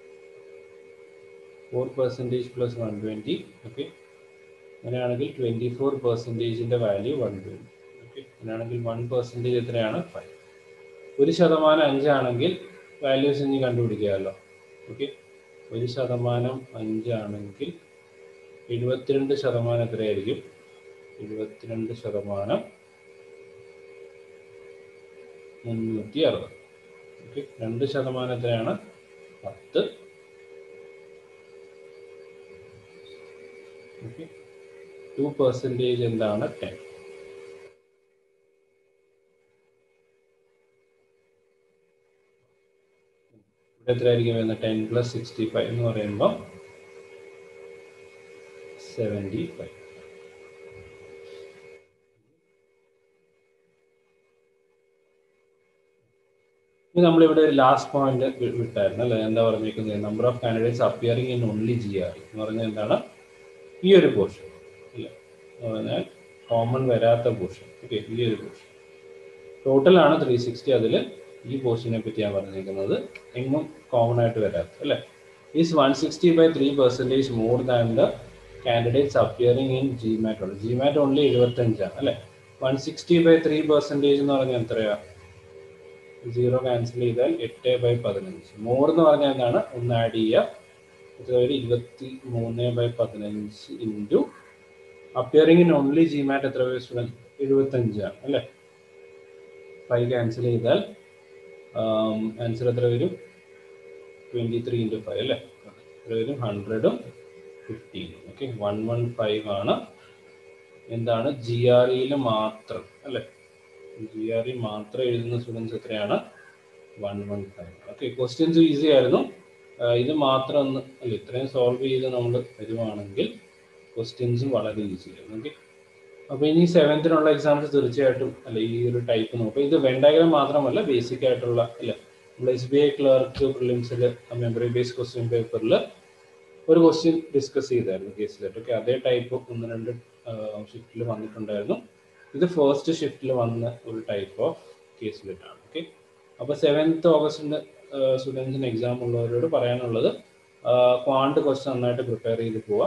four percentage plus one twenty okay അങ്ങനെയാണെങ്കിൽ ട്വൻറ്റി ഫോർ പെർസെൻറ്റേജിൻ്റെ വാല്യൂ വൺ ട്വൻറ്റി ഓക്കെ അങ്ങനെയാണെങ്കിൽ വൺ പെർസെൻറ്റേജ് എത്രയാണ് ഫൈവ് ഒരു ശതമാനം അഞ്ചാണെങ്കിൽ വാല്യൂസ് ഇനി കണ്ടുപിടിക്കാമല്ലോ ഓക്കെ ഒരു ശതമാനം അഞ്ചാണെങ്കിൽ എഴുപത്തിരണ്ട് ശതമാനം എത്രയായിരിക്കും എഴുപത്തിരണ്ട് ശതമാനം മുന്നൂറ്റി അറുപത് ഓക്കെ രണ്ട് ശതമാനം എത്രയാണ് പത്ത് ഓക്കെ ടു പെർസെൻറ്റേജ് എന്താണ് ടെൻ ഇവിടെ എത്രയായിരിക്കും വരുന്നത് ടെൻ പ്ലസ് സിക്സ്റ്റി ഫൈവ് എന്ന് പറയുമ്പോൾ സെവൻറ്റി ഫൈവ് ഇനി നമ്മളിവിടെ ഒരു ലാസ്റ്റ് പോയിന്റ് വിട്ടായിരുന്നു അല്ലെ എന്താ പറഞ്ഞിരിക്കുന്നത് number of candidates appearing in only G R എന്ന് പറഞ്ഞാൽ എന്താണ് ഈ ഒരു പോർഷൻ ഇല്ല എന്ന് പറഞ്ഞാൽ കോമൺ വരാത്ത പോർഷൻ ഓക്കെ ഈ ഒരു പോർഷൻ ടോട്ടലാണ് ത്രീ സിക്സ്റ്റി അതിൽ ഈ പോർഷനെ പറ്റിയാണ് പറഞ്ഞിരിക്കുന്നത് എങ്ങും കോമൺ ആയിട്ട് വരാത്ത അല്ലേ is one sixty by three percentage more than the candidates appearing in GMAT ഉണ്ട് ജി മാറ്റ് ഓൺലി എഴുപത്തഞ്ചാണ് അല്ലേ one sixty by three percentage എന്ന് പറഞ്ഞാൽ എത്രയാ സീറോ ക്യാൻസൽ ചെയ്താൽ എട്ട് ബൈ പതിനഞ്ച് മോർ എന്ന് പറഞ്ഞാൽ എന്താണ് ഒന്ന് ആഡ് ചെയ്യുക എത്ര വരും ഇരുപത്തി മൂന്ന് ബൈ പതിനഞ്ച് into appearing in only GMAT എത്ര വരും സ്റ്റുഡൻറ്റ് എഴുപത്തഞ്ചാണ് അല്ലേ ഫൈവ് ക്യാൻസൽ ചെയ്താൽ ആൻസർ എത്ര വരും ട്വൻറ്റി ത്രീ ഇൻറ്റു ഫൈവ് അല്ലേ എത്ര വരും ഹൺഡ്രഡും ഫിഫ്റ്റീനും ഓക്കെ വൺ വൺ ഫൈവ് ആണ് എന്താണ് ജി ആർ ഇയിൽ മാത്രം അല്ലേ ജി ആർ ഇ മാത്രം എഴുതുന്ന സ്റ്റുഡൻസ് എത്രയാണ് one one five okay questions easy ആയിരുന്നു ഇത് മാത്രം ഒന്ന് അല്ല ഇത്രയും സോൾവ് ചെയ്ത് നമ്മൾ വരുവാണെങ്കിൽ ക്വസ്റ്റ്യൻസും വളരെ ഈസി ആയിരുന്നു ഓക്കെ അപ്പോൾ ഇനി സെവൻത്തിനുള്ള എക്സാംസ് തീർച്ചയായിട്ടും അല്ല ഈ ഒരു ടൈപ്പ് നോക്കും ഇത് വെൻ ഡയഗ്രാം മാത്രമല്ല ബേസിക് ആയിട്ടുള്ള അല്ല നമ്മൾ എസ് ബി ഐ ക്ലർക്ക് പ്രിലിംസിൽ മെമ്മറി ബേസ്ഡ് ക്വസ്റ്റ്യൻ പേപ്പറിൽ ഒരു ക്വസ്റ്റ്യൻ ഡിസ്കസ് ചെയ്തായിരുന്നു കേസിലായിട്ട് ഓക്കെ അതേ ടൈപ്പ് ഒന്ന് രണ്ട് ഷിഫ്റ്റിൽ വന്നിട്ടുണ്ടായിരുന്നു ഇത് ഫസ്റ്റ് ഷിഫ്റ്റിൽ വന്ന ഒരു ടൈപ്പ് ഓഫ് കേസിലെറ്റാണ് ഓക്കെ അപ്പോൾ സെവൻത്ത് ഓഗസ്റ്റിന് സ്റ്റുഡൻസിന് എക്സാം ഉള്ളവരോട് പറയാനുള്ളത് ക്വാണ്ട് ക്വസ്റ്റ്യൻ നന്നായിട്ട് പ്രിപ്പയർ ചെയ്ത് പോവുക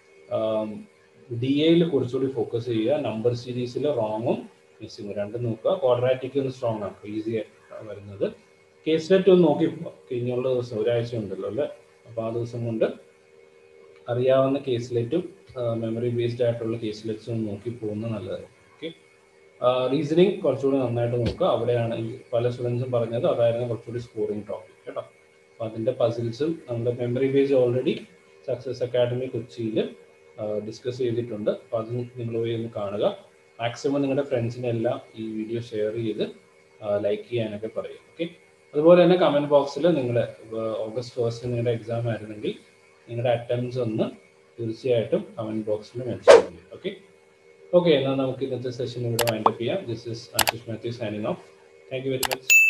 ഡി എയിൽ കുറച്ചുകൂടി ഫോക്കസ് ചെയ്യുക നമ്പർ സീരീസിൽ റോങ്ങും മിസ്സിങ്ങും രണ്ടും നോക്കുക ക്വാഡ്രാറ്റിക് ഒന്ന് സ്ട്രോങ് ആക്കുക ഈസി വരുന്നത് കേസ് ലെറ്റ് ഒന്ന് നോക്കി പോവാം കഴിഞ്ഞുള്ള ദിവസം ഒരാഴ്ച ഉണ്ടല്ലോ അല്ലേ അപ്പോൾ ആ ദിവസം കൊണ്ട് അറിയാവുന്ന കേസിലേറ്റും മെമ്മറി ബേസ്ഡ് ആയിട്ടുള്ള കേസിലേറ്റ്സും നോക്കി പോകുന്നത് നല്ലതായിരിക്കും ഓക്കെ റീസണിങ് കുറച്ചുകൂടി നന്നായിട്ട് നോക്കുക അവിടെയാണ് പല സ്റ്റുഡൻസും പറഞ്ഞത് അതായിരുന്നു കുറച്ചുകൂടി സ്കോറിംഗ് ടോപ്പിക് കേട്ടോ അപ്പോൾ അതിൻ്റെ പസിൽസും നമ്മുടെ memory base already Success Academy കൊച്ചിയിൽ ഡിസ്കസ് ചെയ്തിട്ടുണ്ട് അപ്പോൾ അത് നിങ്ങൾ പോയി ഒന്ന് കാണുക മാക്സിമം നിങ്ങളുടെ ഫ്രണ്ട്സിനെല്ലാം ഈ വീഡിയോ ഷെയർ ചെയ്ത് ലൈക്ക് ചെയ്യാനൊക്കെ പറയും ഓക്കെ അതുപോലെ തന്നെ കമൻറ്റ് ബോക്സിൽ നിങ്ങൾ ഓഗസ്റ്റ് ഫസ്റ്റ് നിങ്ങളുടെ എക്സാം ആയിരുന്നെങ്കിൽ നിങ്ങളുടെ അറ്റംപ്റ്റ്സ് ഒന്ന് തീർച്ചയായിട്ടും കമൻറ്റ് ബോക്സിൽ മെൻഷൻ ചെയ്യും ഓക്കെ ഓക്കെ എന്നാൽ നമുക്ക് ഇന്നത്തെ സെഷൻ ഇവിടെ വൈൻഡപ്പ് ചെയ്യാം this is Ashish Mathew signing off thank you very much